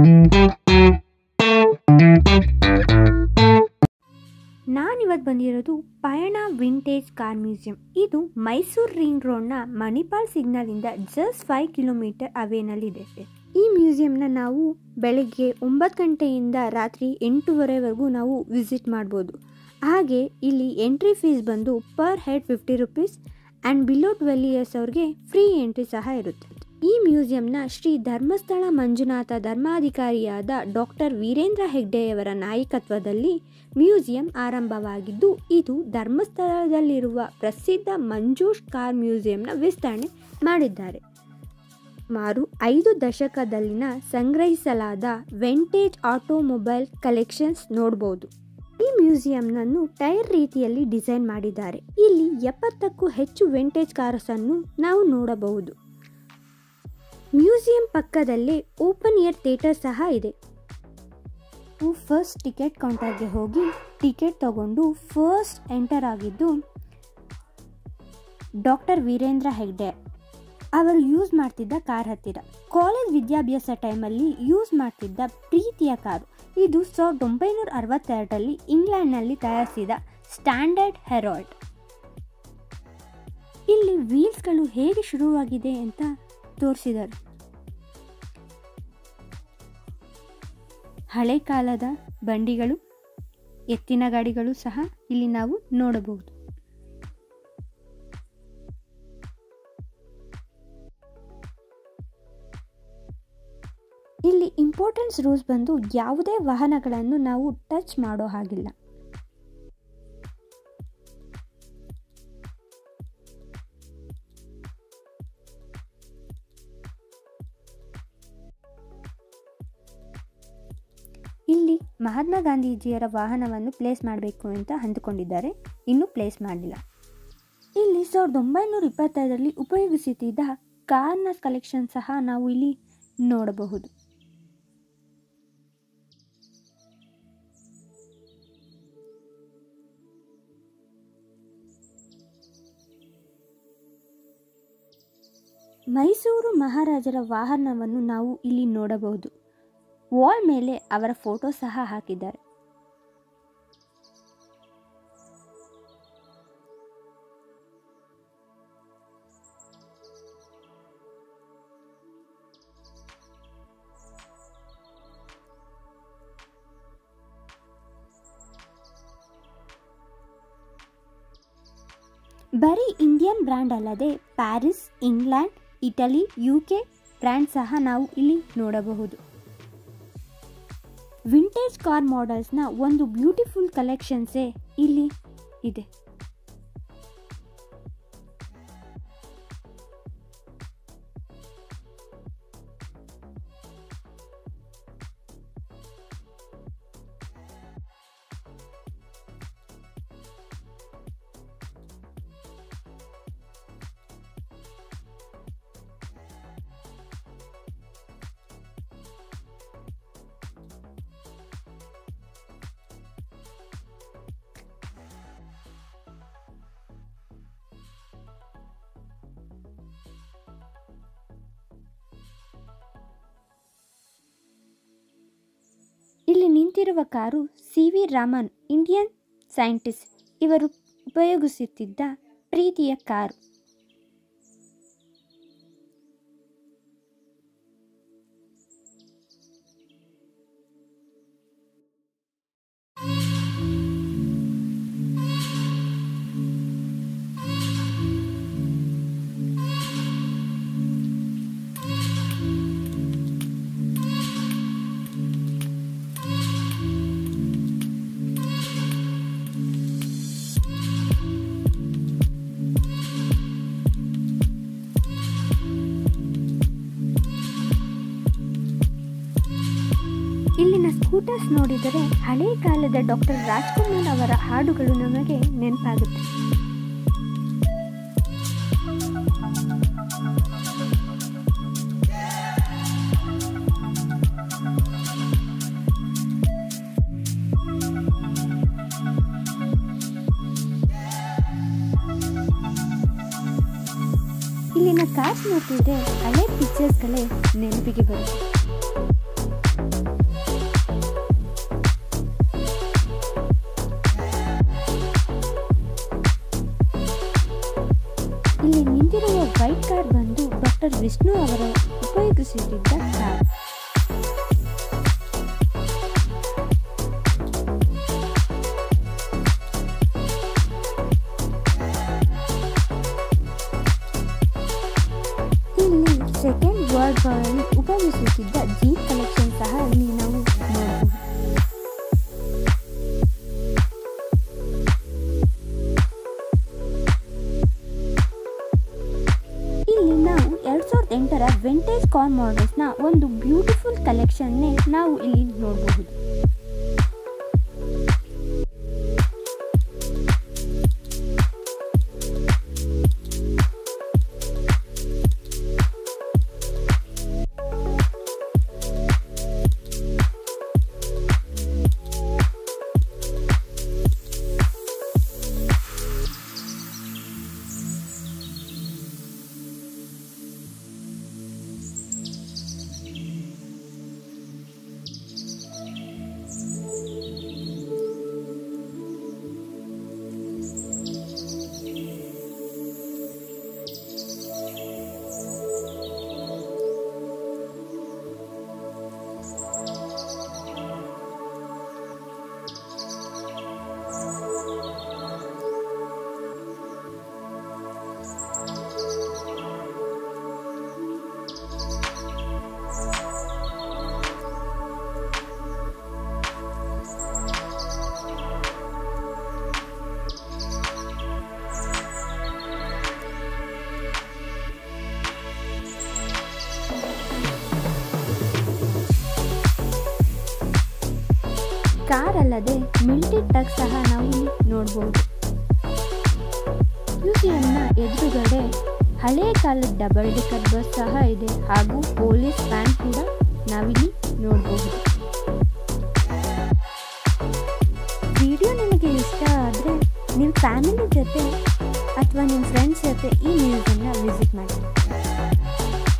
ನಾನಿವತ್ತು ಬಂದಿರೋದು ಪಯಣ ವಿಂಟೇಜ್ ಕಾರ್ ಮ್ಯೂಸಿಯಂ ಇದು ಮೈಸೂರು ರಿಂಗ್ ರೋಡ್ನ ಮಣಿಪಾಲ್ ಸಿಗ್ನಲಿಂದ ಜಸ್ಟ್ ಫೈವ್ ಕಿಲೋಮೀಟರ್ ಅವೇನಲ್ಲಿದೆ ಈ ಮ್ಯೂಸಿಯಂನ ನಾವು ಬೆಳಗ್ಗೆ ಒಂಬತ್ತು ಗಂಟೆಯಿಂದ ರಾತ್ರಿ ಎಂಟೂವರೆವರೆಗೂ ನಾವು ವಿಸಿಟ್ ಮಾಡ್ಬೋದು ಹಾಗೆ ಇಲ್ಲಿ ಎಂಟ್ರಿ ಫೀಸ್ ಬಂದು per head fifty rupees and below twelve years ಅವ್ರಿಗೆ ಫ್ರೀ ಎಂಟ್ರಿ ಸಹ ಇರುತ್ತೆ ಈ ಮ್ಯೂಸಿಯಂನ ಶ್ರೀ ಧರ್ಮಸ್ಥಳ ಮಂಜುನಾಥ ಧರ್ಮಾಧಿಕಾರಿಯಾದ ಡಾಕ್ಟರ್ ವೀರೇಂದ್ರ ಹೆಗ್ಡೆಯವರ ನಾಯಕತ್ವದಲ್ಲಿ ಮ್ಯೂಸಿಯಂ ಆರಂಭವಾಗಿದ್ದು ಇದು ಧರ್ಮಸ್ಥಳದಲ್ಲಿರುವ ಪ್ರಸಿದ್ಧ ಮಂಜೂಷ್ ಕಾರ್ ಮ್ಯೂಸಿಯಂನ ವಿಸ್ತರಣೆ ಮಾಡಿದ್ದಾರೆ ಸುಮಾರು ಐದು ದಶಕದಲ್ಲಿನ ಸಂಗ್ರಹಿಸಲಾದ ವೆಂಟೇಜ್ ಆಟೋಮೊಬೈಲ್ ಕಲೆಕ್ಷನ್ಸ್ ನೋಡ್ಬೋದು ಈ ಮ್ಯೂಸಿಯಂನನ್ನು ಟೈರ್ ರೀತಿಯಲ್ಲಿ ಡಿಸೈನ್ ಮಾಡಿದ್ದಾರೆ ಇಲ್ಲಿ ಎಪ್ಪತ್ತಕ್ಕೂ ಹೆಚ್ಚು ವೆಂಟೇಜ್ ಕಾರ್ಸ್ ಅನ್ನು ನಾವು ನೋಡಬಹುದು ಮ್ಯೂಸಿಯಂ ಪಕ್ಕದಲ್ಲೇ ಓಪನ್ ಏರ್ ಥಿಯೇಟರ್ ಸಹ ಇದೆ ನೀವು ಫಸ್ಟ್ ಟಿಕೆಟ್ ಕೌಂಟರ್ಗೆ ಹೋಗಿ ಟಿಕೆಟ್ ತಗೊಂಡು ಫಸ್ಟ್ ಎಂಟರ್ ಆಗಿದ್ದು ಡಾಕ್ಟರ್ ವೀರೇಂದ್ರ ಹೆಗ್ಡೆ ಅವರು ಯೂಸ್ ಮಾಡ್ತಿದ್ದ ಕಾರ್ ಹತ್ತಿರ ಕಾಲೇಜ್ ವಿದ್ಯಾಭ್ಯಾಸ ಟೈಮಲ್ಲಿ ಯೂಸ್ ಮಾಡ್ತಿದ್ದ ಪ್ರೀತಿಯ ಕಾರು ಇದು ಸಾವಿರದ ಒಂಬೈನೂರ ಅರವತ್ತೆರಡರಲ್ಲಿ ಇಂಗ್ಲೆಂಡ್ನಲ್ಲಿ ತಯಾರಿಸಿದ ಸ್ಟ್ಯಾಂಡರ್ಡ್ ಹೆರಾಲ್ಡ್ ಇಲ್ಲಿ ವೀಲ್ಸ್ಗಳು ಹೇಗೆ ಶುರುವಾಗಿದೆ ಅಂತ ತೋರಿಸಿದರು ಹಳೆ ಕಾಲದ ಬಂಡಿಗಳು ಎತ್ತಿನ ಗಾಡಿಗಳು ಸಹ ಇಲ್ಲಿ ನಾವು ನೋಡಬಹುದು ಇಲ್ಲಿ ಇಂಪಾರ್ಟೆನ್ಸ್ ರೂಲ್ಸ್ ಬಂದು ಯಾವುದೇ ವಾಹನಗಳನ್ನು ನಾವು ಟಚ್ ಮಾಡೋ ಹಾಗಿಲ್ಲ ಇಲ್ಲಿ ಮಹಾತ್ಮ ಗಾಂಧೀಜಿಯರ ವಾಹನವನ್ನು ಪ್ಲೇಸ್ ಮಾಡಬೇಕು ಅಂತ ಅಂದುಕೊಂಡಿದ್ದಾರೆ ಇನ್ನೂ ಪ್ಲೇಸ್ ಮಾಡಲಿಲ್ಲ ಇಲ್ಲಿ ಸಾವಿರದ ಒಂಬೈನೂರ ಇಪ್ಪತ್ತೈದರಲ್ಲಿ ಉಪಯೋಗಿಸುತ್ತಿದ್ದ ಕಾರ್ನ ಕಲೆಕ್ಷನ್ ಸಹ ನಾವು ಇಲ್ಲಿ ನೋಡಬಹುದು ಮೈಸೂರು ಮಹಾರಾಜರ ವಾಹನವನ್ನು ನಾವು ಇಲ್ಲಿ ನೋಡಬಹುದು ವಾಲ್ ಮೇಲೆ ಅವರ ಫೋಟೋ ಸಹ ಹಾಕಿದ್ದಾರೆ ಬರೀ ಇಂಡಿಯನ್ ಬ್ರ್ಯಾಂಡ್ ಅಲ್ಲದೆ Paris England Italy U K brand ಸಹ ನಾವು ಇಲ್ಲಿ ನೋಡಬಹುದು ವಿಂಟೇಜ್ ಕಾರ್ ಮಾಡೆಲ್ಸ್ನ ಒಂದು ಬ್ಯೂಟಿಫುಲ್ ಕಲೆಕ್ಷನ್ಸೇ ಇಲ್ಲಿ ಇದೆ ಇಲ್ಲಿ ನಿಂತಿರುವ car C V Raman Indian scientist ಇವರು ಉಪಯೋಗಿಸುತ್ತಿದ್ದ ಪ್ರೀತಿಯ ಕಾರು ಇಲ್ಲಿನ ಸ್ಕೂಟರ್ಸ್ ನೋಡಿದರೆ ಹಳೆ ಕಾಲದ ಡಾಕ್ಟರ್ ರಾಜ್ಕುಮಾರ್ ಅವರ ಹಾಡುಗಳು ನಮಗೆ ನೆನಪಾಗುತ್ತೆ ಇಲ್ಲಿನ ಕಾರ್ಸ್ ನೋಡ್ತಿದ್ರೆ ಹಳೆ ಪಿಕ್ಚರ್ಸ್ಗಳೇ ನೆನಪಿಗೆ ಬರುತ್ತೆ ಇಲ್ಲಿ ನಿಂತಿರುವ ವೈಟ್ ಕಾರ್ ಬಂದು ಡಾಕ್ಟರ್ ವಿಷ್ಣು ಅವರು ಉಪಯೋಗಿಸುತ್ತಿದ್ದ ಕಾರ್ ಇಲ್ಲಿ ಸೆಕೆಂಡ್ ವರ್ಲ್ಡ್ ವಾರಲ್ಲಿ ಉಪಯೋಗಿಸುತ್ತಿದ್ದ ಜೀಪ್ ಕಲೆಕ್ಷನ್ ಸಹ ಇಲ್ಲಿ ನಾವು ನೋಡಬಹುದು ಇಲ್ಲಿ ನಾವು ಎರಡ್ ಸಾವಿರದ ಎಂಟರ ವಿಂಟೇಜ್ ಕಾರ್ ಮಾಡೆಲ್ಸ್ನ ಒಂದು ಬ್ಯೂಟಿಫುಲ್ ಕಲೆಕ್ಷನ್ನೇ ನಾವು ಇಲ್ಲಿ ನೋಡಬಹುದು ಕಾರ್ ಅಲ್ಲದೆ ಮಿಲ್ಟಿ ಟ್ರಕ್ ಸಹ ನಾವು ಇಲ್ಲಿ ನೋಡಬಹುದು ಮ್ಯೂಸಿಯಂನ ಎದುರುಗಡೆ ಹಳೆಯ ಕಾಲದ ಡಬಲ್ ಡೆಕರ್ ಬಸ್ ಸಹ ಇದೆ ಹಾಗೂ ಪೊಲೀಸ್ ವ್ಯಾನ್ ಕೂಡ ನಾವಿಲ್ಲಿ ನೋಡಬಹುದು ವಿಡಿಯೋ ನಿಮಗೆ ಇಷ್ಟ ಆದರೆ ನಿಮ್ಮ ಫ್ಯಾಮಿಲಿ ಜೊತೆ ಅಥವಾ ನಿಮ್ಮ ಫ್ರೆಂಡ್ಸ್ ಜೊತೆ ಈ ಮ್ಯೂಸಿಯಂನ ವಿಸಿಟ್ ಮಾಡಿ